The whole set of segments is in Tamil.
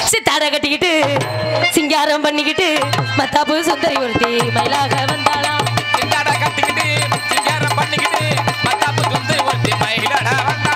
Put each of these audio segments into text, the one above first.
சித்தாட கட்டிக்கிட்டு சிங்காரம் பண்ணிக்கிட்டு மத்தாப்பு சுந்தரி ஒருத்தி மயிலாக வந்தாளாம் சிந்தாட கட்டிக்கிட்டு சிங்காரம் பண்ணிக்கிட்டு மத்தாப்பு துந்து ஒருத்தி மயிலட வந்தாளா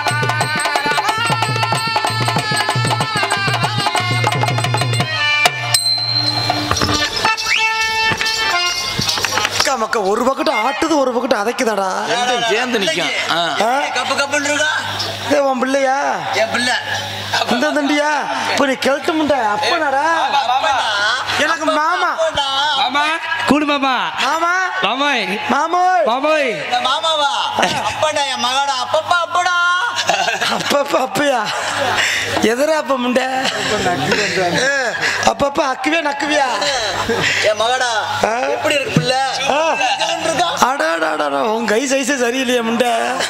அக்கா மக்கா ஒரு பக்கத்து ஆட்டுது ஒரு பக்கத்து அதைக்குதாடா ரெண்டும் சேர்ந்து நிக்கும் ஆ. ஆ? கப்பு கப்புன்னு இருக்கா இது உன் பிள்ளையா என் பிள்ளை இந்த தண்டியா இப்ப நீ கிழட்டு முண்டை அப்பனாடா எனக்கு மாமா மாமா கூடு மாமா மாமா மாமாய் மாமோய் மாமாய் இந்த மாமாவா அப்படா என் மகாடா அப்பப்பா அப்படா அப்பப்ப அப்பயா எதிரா அப்ப முண்டை ஏ, அப்பப்ப அக்குவே நக்குவியா என் மகாடா ஆ? எப்படி இருக்கு பிள்ளை ஆ. சிக்கன் இருக்கா அடாடாடா உன் கை சைஸே சரியில்லையே முண்டை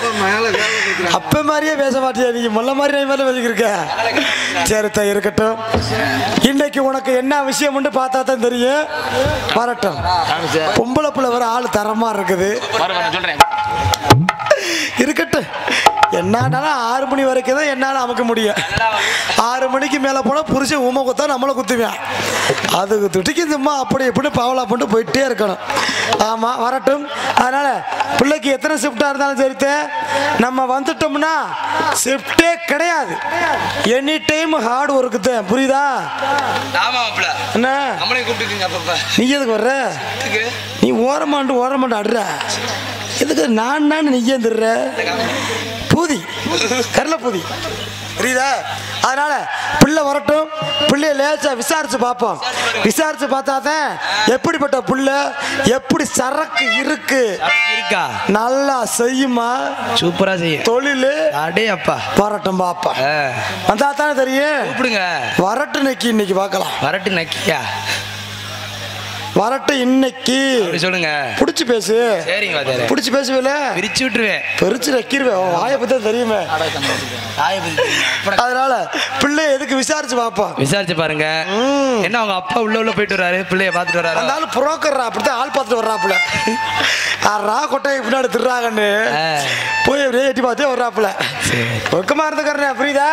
அப்ப மாதிரியே பேச மாட்டியா நீ முல்ல மாதிரி நான் மேல வச்சுக்கிருக்க சரித்தா இருக்கட்டும் இன்னைக்கு உனக்கு என்ன விஷயம்னு பார்த்தா தான் தெரியும் வரட்டும் பொம்பளை பிள்ளை வர ஆள் தரமா இருக்குது வர வர சொல்றேன் இருக்கட்டும் என்னானாலும் ஆறு மணி வரைக்கும் தான் என்னால் அமைக்க முடியும் ஆறு மணிக்கு மேலே போனால் புருஷன் ஊமை குத்தா நம்மளை குத்துவேன் அதுக்கு துட்டிக்கு சும்மா அப்படி இப்படி பாவலா போட்டு போயிட்டே இருக்கணும் ஆமாம் வரட்டும் அதனால் பிள்ளைக்கு எத்தனை ஷிஃப்டாக இருந்தாலும் சரித்தே நம்ம வந்துட்டோம்னா ஷிஃப்டே கிடையாது எனி டைம் ஹார்ட் ஒர்க்கு தான் புரியுதா ஆமா மாப்பிள என்ன நம்மளையும் கூப்பிட்டுக்குங்க அப்பப்ப நீ எதுக்கு வர்ற நீ ஓரமாண்டு ஓரமாண்டு அடுற எதுக்கு நான் நான் நீ ஏந்துடுற பூதி கரல பூதி புரியுதா அதனால பிள்ளை வரட்டும் பிள்ளைய லேசா விசாரிச்சு பார்ப்போம் விசாரிச்சு பார்த்தா தான் எப்படிப்பட்ட புள்ள எப்படி சரக்கு இருக்கு இருக்கா நல்லா செய்யுமா சூப்பரா செய்யும் தொழில் அடே அப்பா வரட்டும் பாப்பா ஆ, வந்தா தானே தெரியும் கூப்பிடுங்க வரட்டு இன்னைக்கு இன்னைக்கு பார்க்கலாம் வரட்டு நக்கியா வரட்டு இன்னைக்கு அப்படி சொல்லுங்க பிடிச்சி பேசு சரிங்க வாத்தியாரே பிடிச்சி பேசுவேல பிரிச்சு விட்டுருவேன் பெருச்சு நக்கிருவேன் உன் வாயை பத்தி தான் தெரியுமே தாயை பத்தி தெரியுமா? அப்புறம் அதனால பிள்ளை எதுக்கு விசாரிச்சு பார்ப்போம் விசாரிச்சு பாருங்க ம். என்ன அவங்க அப்பா உள்ள உள்ள போயிட்டு வராரு பிள்ளைய பாத்துட்டு வராரு அந்த ஆளு புரோக்கர்ரா அப்படித்தான் ஆள் பார்த்துட்டு வர்றாப்புல ஆறா கொட்டையை பின்னாடி திருறாங்கன்னு ஆ. போய் அப்படியே எட்டி பார்த்தே வர்றாப்புல ஒக்கமா இருந்துக்கிறேன் புரியுதா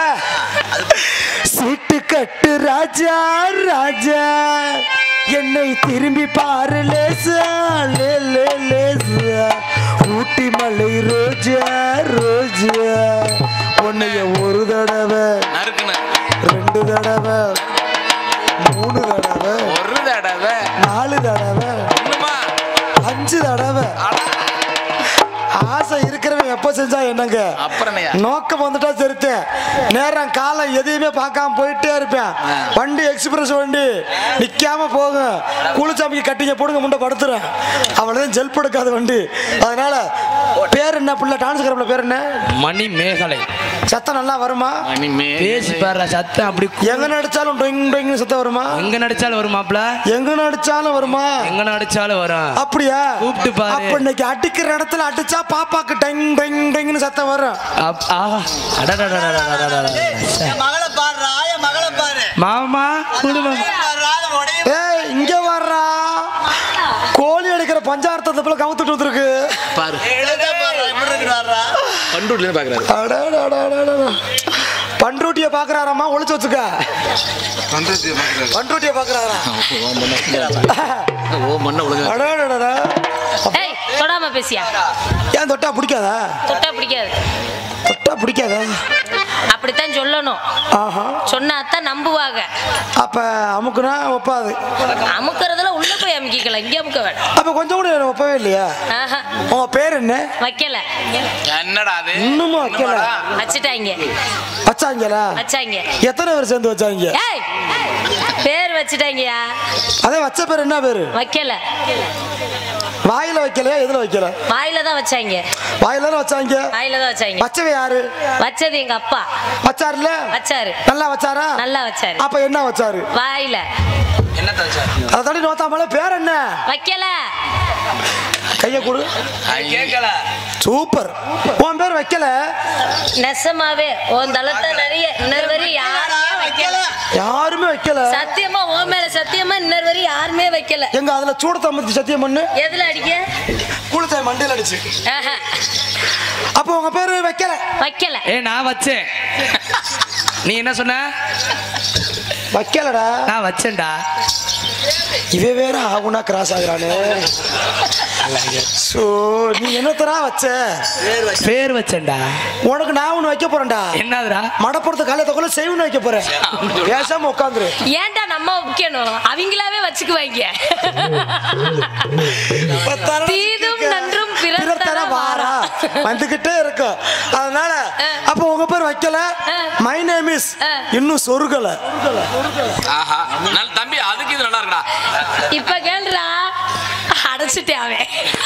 சீட்டு கட்டு ராஜா ராஜா என்னை திரும்பி பாரு லேசா லே லே லேசா ஊட்டி மலை ரோஜா ரோஜா உன்னைய ஒரு தடவை நறுக்குன்னு ரெண்டு தடவை மூணு தடவை ஒரு தடவை நாலு தடவை இன்னுமா அஞ்சு தடவை ஆசை இருக்கிறவன் எப்ப செஞ்சா என்னங்க அப்புறம் என்னய்யா? நோக்கம் வந்துட்டா சரித்தேன் நேரம் காலம் எதையுமே பார்க்காம போயிட்டே இருப்பேன் வண்டி எக்ஸ்பிரஸ் வண்டி நிக்காம போகும் குளிச்சாமிக்கு கட்டிங்க போடுங்க முண்டை படுத்துறேன் அவ்வளவுதான் ஜெல் படுக்காத வண்டி அதனால பேர் என்ன புள்ள டான்ஸ் கரப்புல பேர் என்ன மணி மேகலை சத்தம் நல்லா வருமா இனிமே பேசி பாரு சத்தம் அப்படி கு- எங்க நடிச்சாலும் டொயிங் டொயிங்னு சத்தம் வருமா எங்க நடிச்சாலும் வரும் மாப்பிள எங்க நடிச்சாலும் வருமா எங்க நடிச்சாலும் வரும் அப்படியா கூப்பிட்டு பாரு. அப்ப இன்னைக்கு அடிக்கிற இடத்துல அடிச்சா பாப்பாக்கு டெங் டெங் டெங்னு சத்தம் வரும் அப்- ஆஹா. அடடடடடடடடடட. என் மகளை பாடுறா என் மகளை பாரு மாமா குடும்பம் பாடுறா, அது உடைய ஏய் இங்க வர்றா கோழி எடுக்கிற பஞ்சார்த்தத்தை போல கவுத்துட்டு வந்துருக்கு பாரு எழுத பாடுறா எப்படி இருக்கு பாடுறா பண்டூர்ல பாக்குறாரு அடடடடடட. பண்ருட்டிய பாக்குறாராமா ஒளிச்சு வச்சுக்க பண்ருட்டிய பாக்குறாரா ஓ மண்ண ஒழுங்க அடடடட. ஏய் தொடாம பேசியா ஏன் தொட்டா பிடிக்காதா தொட்டா பிடிக்காது தொட்டா பிடிக்காதா அப்படித்தான் சொல்லணும் ஆஹா சொன்னாதான் நம்புவாங்க அப்ப அமுக்குனா ஒப்பாது அமுக்கிறதுல உள்ள போய் அமுக்கிக்கலாம் இங்க அமுக்க வேண்டாம் அப்ப கொஞ்சம் கூட ஒப்பவே இல்லையா ஆஹா உங்க பேர் என்ன வைக்கல என்னடா அது இன்னுமும் வைக்கல வச்சுட்டாங்க வச்சாங்களா வச்சாங்க எத்தனை பேர் சேர்ந்து வச்சாங்க ஏய் பேர் வச்சுட்டாங்கயா அதே வச்ச பேர் என்ன பேரு வைக்கல வாயில வைக்கலையா எதுல வைக்கல வாயில தான் வச்சாங்க வாயில தானே வச்சாங்க வாயில தான் வச்சாங்க வச்சவ யாரு வச்சது எங்க அப்பா வச்சாருல வச்சாரு நல்லா வச்சாரா நல்லா வச்சாரு அப்ப என்ன வச்சாரு வாயில என்னத்த வச்சா அதை தாண்டி நோத்தாமல பேர் என்ன வைக்கல கைய கொடு கேட்கல சூப்பர் உன் பேர் வைக்கல நெசமாவே உன் தளத்தை நிறைய இன்னொரு வரி யாருமே வைக்கல யாருமே வைக்கல சத்தியமா உன் மேல சத்தியமா இன்னொரு வரி யாருமே வைக்கல எங்க அதுல சூட தம்பத்தி சத்தியம் பண்ணு எதுல அடிக்க குளித்தாய் மண்டையில் அடிச்சு ஆஹா, அப்ப உங்க பேரு வைக்கல வைக்கல ஏ நான் வச்சேன் நீ என்ன சொன்ன வைக்கலடா நான் வச்சேன்டா இவ வேற ஆகுனா கிராஸ் ஆகுறானு சோ நீ என்னத்தரா வச்ச பேர் வச்சேன்டா உனக்கு நான் ஒண்ணு வைக்க போறேன்டா என்னதுடா மடப்புறத்து காலையத்தக்குள்ள செய்வனு வைக்க போறேன் பேசாம உட்காந்துரு ஏன்டா நம்ம வைக்கணும் அவங்களாவே வச்சுக்குவாங்க தீதும் நன்றும் பிறர் தர வாரா. வந்துகிட்டே இருக்கும் அதனால அப்ப உங்க பேர் வைக்கல மை நேம் இஸ் இன்னும் சொருகல ஆஹா நல்ல தம்பி அதுக்கு இது நல்லா இருக்குடா இப்ப கேளுடா அடைச்சிட்டேன் அவன்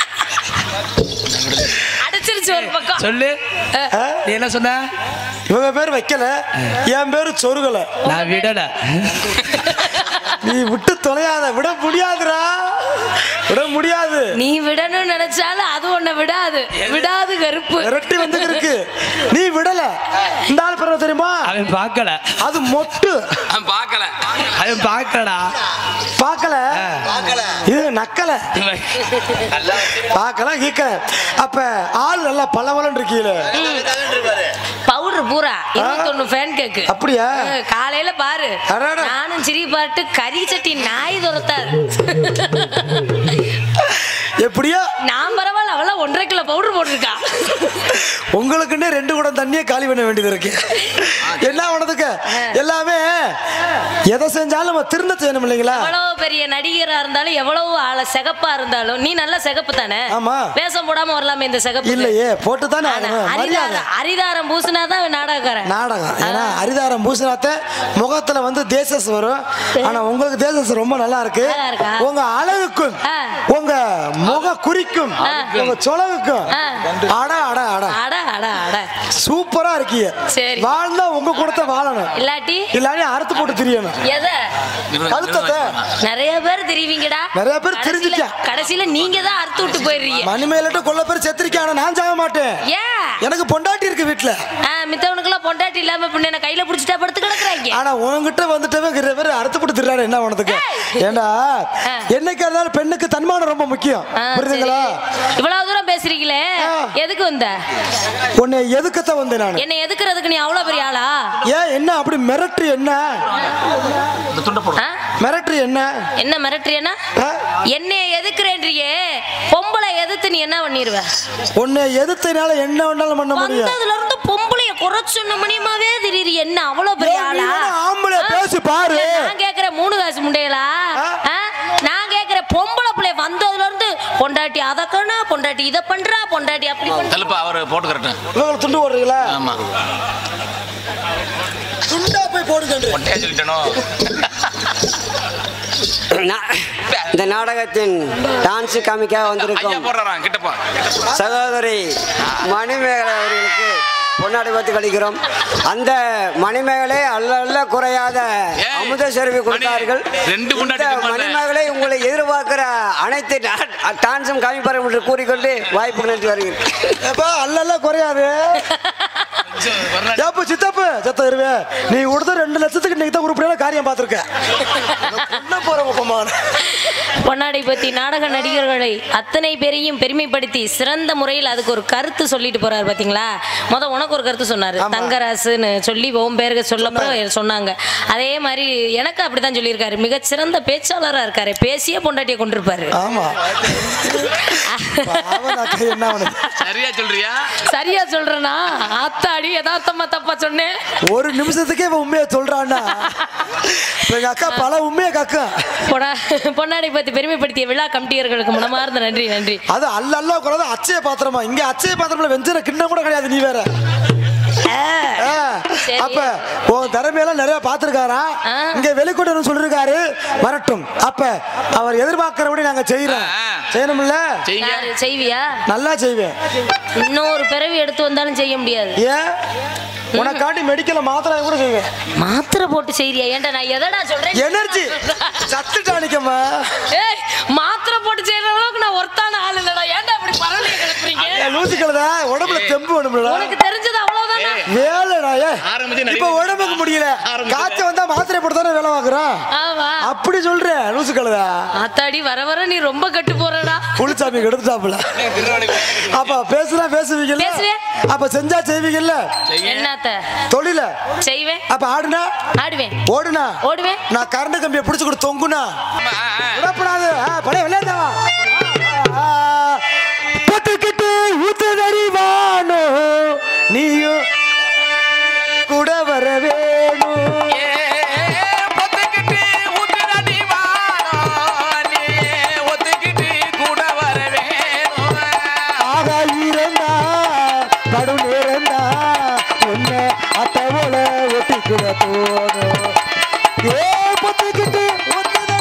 அடைச்சிருச்சு ஒரு பக்கம் சொல்லு நீ என்ன சொன்ன இவங்க பேர் வைக்கல என் பேரு சொருகல நான் விடல நீ விட்டு தொலையாத விட முடியாதுடா விட முடியாது நீ விடணும்னு நினைச்சாலும் அது உன்னை விடாது விடாது கருப்பு விரட்டி வந்து இருக்கு நீ விடல இந்த ஆள் பிறகு தெரியுமா அவன் பார்க்கல அது மொட்டு அவன் பார்க்கல அவன் பார்க்கலடா பார்க்கல பார்க்கல இது நக்கல பார்க்கல கீக்கல அப்ப ஆள் நல்லா பளபளன்னு இருக்கீல இருப்பாரு பவுடர் பூரா இருபத்தொன்னு ஃபேன் கேக்கு அப்படியா காலையில பாரு அடடா. நானும் சிரி பாட்டு கறி சட்டி நாய் துரத்தாது எப்படியோ நான் பரவாயில்ல அவள ஒன்றரை கிலோ பவுடர் போட்டிருக்கா உங்களுக்குன்னே ரெண்டு குடம் தண்ணியே காலி பண்ண வேண்டியது இருக்கு என்ன பண்ணதுக்கு எல்லாமே எதை செஞ்சாலும் நம்ம திருந்த செய்யணும் இல்லைங்களா எவ்வளவு பெரிய நடிகரா இருந்தாலும் எவ்வளவு ஆள சிகப்பா இருந்தாலும் நீ நல்ல சிகப்பு தானே ஆமா. வேஷம் போடாம வரலாமே இந்த சிகப்பு இல்லையே போட்டு தானே ஆகணும் மரியாதை அரிதாரம் அரிதாரம் பூசினாதான் அவன் நாடகக்காரன் நாடகம் ஏன்னா அரிதாரம் பூசினாத்த முகத்துல வந்து தேசஸ் வரும் ஆனா உங்களுக்கு தேசஸ் ரொம்ப நல்லா இருக்கு நல்லா இருக்கா? உங்க அழகுக்கும் ஆ. உங்க முக குறிக்கும் உங்க சொலகுக்கும் ஆ. அட அட அட அட அட அட சூப்பரா இருக்கீங்க சரி. வாழ்ந்தா உங்க கூடத்த வாழணும் இல்லாட்டி இல்லாட்டி அறுத்து போட்டு திரியணும் எதை கழுத்தத்தை நிறைய பேர் தெரிவிங்கடா நிறைய பேர் கடைசியில- தெரிஞ்சுட்டா. கடைசியில நீங்க தான் அறுத்து விட்டு போயிடுறீங்க மணிமேலிட்ட கொல்ல பேர் செத்துருக்கேன் ஆனா நான் சாக மாட்டேன் ஏன் எனக்கு பொண்டாட்டி இருக்கு வீட்டுல ஆ, மித்தவனுக்கெல்லாம் பொண்டாட்டி இல்லாம பின்ன என்ன கையில புடிச்சிட்டா படுத்து கிடக்குறாங்க ஆனா உன்கிட்ட வந்துட்டவன் நிறைய பேர் அறுத்து போட்டு திர்றாரு என்ன உனதுக்கு ஏண்டா ஆ. என்னைக்கு இருந்தாலும் பெண்ணுக்கு தன்மானம் ரொம்ப முக்கியம் ஆ, புரியுதுங்களா சரி. இவ்வளவு தூரம் பேசுறீங்களே ஆ. எதுக்கு வந்த உன்னை எதுக்கத்த வந்தேன் நான் என்ன எதுக்குறதுக்கு நீ அவ்வளவு பெரிய ஆளா ஏன் என்ன அப்படி மிரட்டு என்ன ஆ? மிரட்டு என்ன என்ன மிரட்டுறியனா ஆ? என்னைய எதுக்குறேன்றியே பொம்பளை எதிர்த்து நீ என்ன பண்ணிருவ உன்னை எதிர்த்தனால என்ன வேணாலும் பண்ண முடியும் வந்ததுல இருந்து பொம்பளைய குறைச்சொன்ன மணியமாவே திடீர் என்ன அவ்வளவு பெரிய ஏன் நீ ஆளா வேணா ஆம்பளை ஆ? பேசி பாரு. இல்ல, நான் கேக்குற மூணு காசு முண்டைகளா ஆ? ஆ? நான் கேக்குற பொம்பளை பிள்ளை வந்ததுல இருந்து பொண்டாட்டி அதக்கனா பொண்டாட்டி இத பண்றா பொண்டாட்டி அப்படி பண்றா தலுப்பா அவர் போட்டுக்கிறட்டும் இவங்களை துண்டு போடுறீங்களா ஆமா துண்டா போய் போடுங்க மொட்டையா சொல்லிட்டனோ நா- இந்த நாடகத்தின் டான்ஸ் காமிக்க ஐயா வந்திருக்கும் போடுறான் கிட்டப்பா சகோதரி மணிமேகலை அவர்களுக்கு பொன்னாடி பார்த்து கழிக்கிறோம் அந்த மணிமேகலை அல்ல அல்ல குறையாத ஏய், அமுத செருவி மணி, கொடுத்தார்கள் ரெண்டு பொண்டாட்டி இந்த திரும்ப மணிமேகலை உங்களை எதிர்பார்க்கிற அனைத்து டா- டான்ஸும் காமிப்பார்கள் என்று கூறிக்கொண்டு வாய்ப்பு நன்றி வருகிறேன் ஏப்பா அல்லல்ல குறையாது ஏப்பா சித்தப்பு சத்த இருவே நீ கொடுத்த ரெண்டு லட்சத்துக்கு இன்னைக்கு தான் உருப்படியான காரியம் பார்த்துருக்க என்ன போற ஒப்பமான பொன்னாடை பத்தி நாடக நடிகர்களை அத்தனை பேரையும் பெருமைப்படுத்தி சிறந்த முறையில் அதுக்கு ஒரு கருத்து சொல்லிட்டு போறாரு பாத்தீங்களா முத உனக்கு ஒரு கருத்து சொன்னாரு ஆமா. தங்கராசுன்னு சொல்லி ஓம் பேருக்கு சொல்லப்போ சொன்னாங்க அதே மாதிரி எனக்கு அப்படிதான் சொல்லியிருக்காரு மிகச் சிறந்த பேச்சாளரா இருக்காரு பேசியே பொண்டாட்டியை கொண்டிருப்பாரு ஆமா பாவம் அக்கா, என்ன அவனுக்கு சரியா சொல்றியா சரியா சொல்றேனா ஆத்தாடி யதார்த்தமா தப்பா சொன்னேன் ஒரு நிமிஷத்துக்கே இவன் உண்மையை சொல்றான்னா இப்ப எங்க அக்கா பல உண்மையை கக்கா பொன்னா பொன்னாடை பத்தி பெருமைப்படுத்திய விழா கமிட்டியர்களுக்கு மனமார்ந்த நன்றி நன்றி அது அல்ல அல்ல குறைதான் அச்சய பாத்திரமா இங்க அச்சய பாத்திரம்ல வெஞ்சன கிண்ணம் கூட கிடையாது நீ வேற ஆ, சரி. அப்ப உன் திறமையெல்லாம் நிறைய பார்த்திருக்காரா ஆ. இங்க வெளிக்கொண்டு சொல்லிருக்காரு வரட்டும் அப்ப அவர் எதிர்பார்க்கிறபடி நாங்க செய்யறோம் ஆ, ஆ. செய்யணும்ல செய்யுங்க யாரு செய்வியா நல்லா செய்வேன் இன்னொரு பிறவி எடுத்து வந்தாலும் செய்ய முடியாது ஏன் உனக்காண்டி மெடிக்கல மாத்திரை கூட செய்வேன் மாத்திரை போட்டு செய்றியா ஏன்டா நான் எதடா சொல்றேன் எனர்ஜி சத்து டானிக்கம்மா ஏய் மாத்திரை போட்டு செய்யற அளவுக்கு நான் ஒருத்தான ஆள் இல்லடா ஏன்டா அப்படி பரவலைய கிளப்புறீங்க லூசி கலதா உடம்புல தெம்பு வேணும்ல உனக்கு தெரிஞ்சது அவ்வளவுதானே வேலைடா ஏ ஆரம்பிச்சு இப்ப நடிகை. உடம்புக்கு முடியல ஆரம்பிச்சு. காய்ச்ச வந்தா மாத்திரை போட்டு தானே வேலை வாங்குறோம் ஆமா அப்படி சொல்றேன் லூசு லூசு கழுதா ஆத்தாடி வர வர நீ ரொம்ப கட்டு போறடா புளிச்சாமி கெடுத்துட்டாப்புல அப்ப பேசுனா பேசுவீங்கல்ல பேசுவேன். அப்ப செஞ்சா செய்வீங்கல்ல என்னத்த தொழில செய்வேன் அப்ப ஆடுனா ஆடுவேன் ஓடுனா ஓடுவேன் நான் கரண்ட் கம்பியை பிடிச்சு கொடுத்து தொங்குனா விடப்படாது ஆ, பழைய விளையாண்டவா பொட்டுக்கிட்டு ஊத்துதறிவானோ நீயும் கூட வர வேணும் ஏ, ஒத்துக்கிட்டு ஊத்துதடி வாரம். நீ ஒத்துக்கிட்டு கூட வர வேணும். ஆக இருந்தா கடும் நேரந்தா உன்னை அத்தவோல ஒட்டிக்கிட தோணும் ஏ பொத்துக்கிட்டு ஊத்துதறி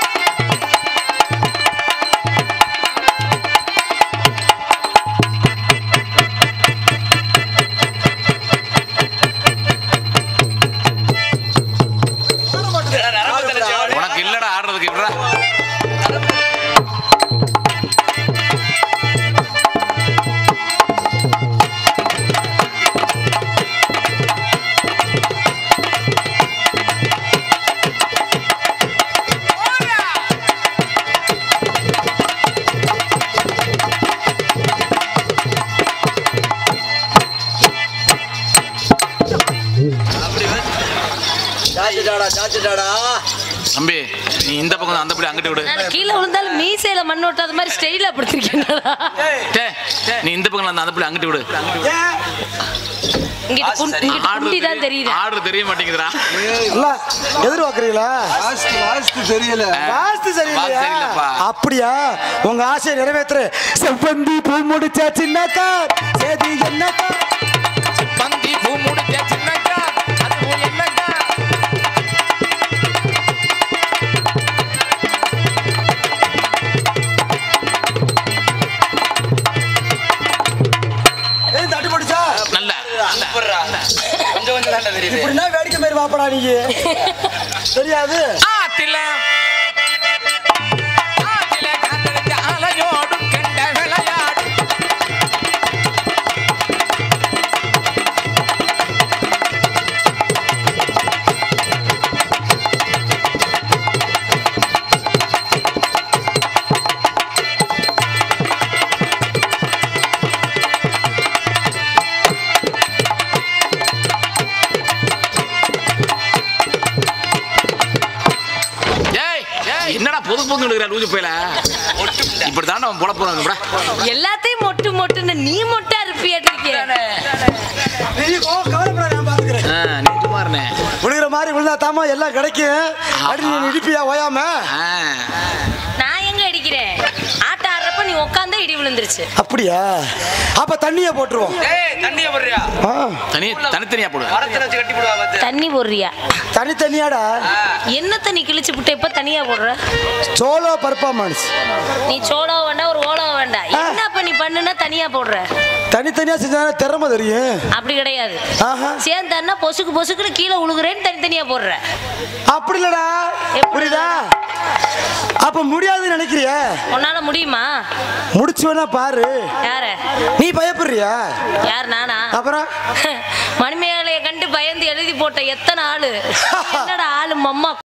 உனக்கு இல்லடா ஆடுறதுக்கு விட்றா சாச்சிட்டாடா சாச்சிட்டாடா தம்பி நீ இந்த பக்கம் அந்த படி அங்கிட்டு விடு நான் கீழே விழுந்தாலும் மீசையில மண் ஒட்டாத மாதிரி ஸ்டைலா படுத்திருக்கேன்டா டேய், நீ இந்த பக்கம் அந்த அந்த படி அங்கிட்டு விடு இங்கிட்டு குண்- இங்கிட்டு குண்டி ஆடுறது தான் தெரியுது ஆடுறது தெரிய மாட்டேங்குதுடா இல்ல எதிர்பார்க்கறீங்களா தெரியல வாஸ்து சரியில்லையா வாஸ்து சரியில்லைப்பா. அப்படியா உங்க ஆசையை நிறைவேற்று செவ்வந்தி பூ முடிச்ச சின்னக்கா சேதி என்னக்கா பந்தி பூ முடிச்ச சின்னக்கா அது பூ என்னக்கா ஏய் தட்டு போடுச்சா நல்ல கொஞ்சம் கொஞ்சம் தான் தெரியுது இப்படின்னா வேடிக்கை மாதிரி வாப்படா நீங்க தெரியாது ஆத்தில ஆத்தில காத்தடிச்ச அலையோடும் கெண்ட விளையாடும் ஏய் ஏய், என்னடா பொது பொது எடுக்கிற லூஜு போயில இப்படி தாண்டா அவன் பொழப்பு போறாங்க எல்லாத்தையும் மொட்டு மொட்டுன்னு நீ மொட்டா இருப்பியாட்டிருக்கிய நீ கோ கவலைப்படாத நான் பாத்துக்கிறேன் நீ சும்மா இருந்தே விழுகிற மாதிரி விழுந்தா தாமா எல்லாம் கிடைக்கும் அடி நீ இடிப்பியா ஓயாம நான் எங்க அடிக்கிறேன் ஆட்டம் ஆடுறப்ப நீ உட்காந்தா இடி விழுந்துருச்சு அப்படியா அப்ப தண்ணிய போட்டுருவோம் ஏய் தண்ணிய போடுறியா ஆ, தனி தனித்தனியா போடு மரத்துல வச்சு கட்டி போடுவா பார்த்து தண்ணி போடுறியா தனி தனியாடா என்ன தண்ணி கிழிச்சு விட்டு இப்ப தனியா போடுற சோலோ பர்ஃபார்மன்ஸ் நீ சோளோ வேண்டாம் ஒரு ஓலோ வேண்டாம் என்ன அப்ப நீ பண்ணுனா தனியா போடுற தனித்தனியா செஞ்சாதானே திறமை தெரியும் அப்படி கிடையாது ஆஹா சேர்ந்தான்னா பொசுக்கு பொசுக்குன்னு கீழே உழுகுறேன்னு தனித்தனியா போடுற அப்படி இல்லடா எப்படி? புரியுதா அப்ப முடியாதுன்னு நினைக்கிறிய உன்னால முடியுமா முடிச்சு வேணா பாரு யார நீ பயப்படுறியா யார் நானா அப்புறம் மணிமேகலைய கண்டு பயந்து எழுதி போட்ட எத்தனை ஆளு என்னடா ஆளு மம்மா